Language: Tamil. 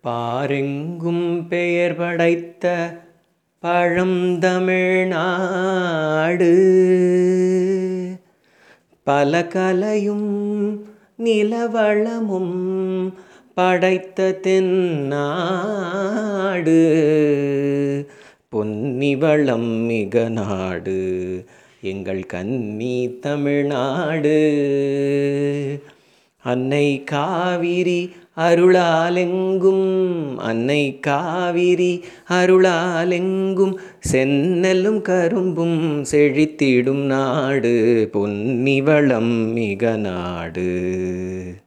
பாரெங்கும் பெயர் படைத்த பழந்தமிழ்நாடு பல கலையும் நிலவளமும் படைத்த தென்னாடு பொன்னிவளம் மிக நாடு எங்கள் கன்னி தமிழ்நாடு அன்னை காவிரி அருளாலெங்கும் அன்னை காவிரி அருளாலெங்கும் செந்நெல்லும் கரும்பும் செழித்திடும் நாடு பொன்னிவளம் மிக நாடு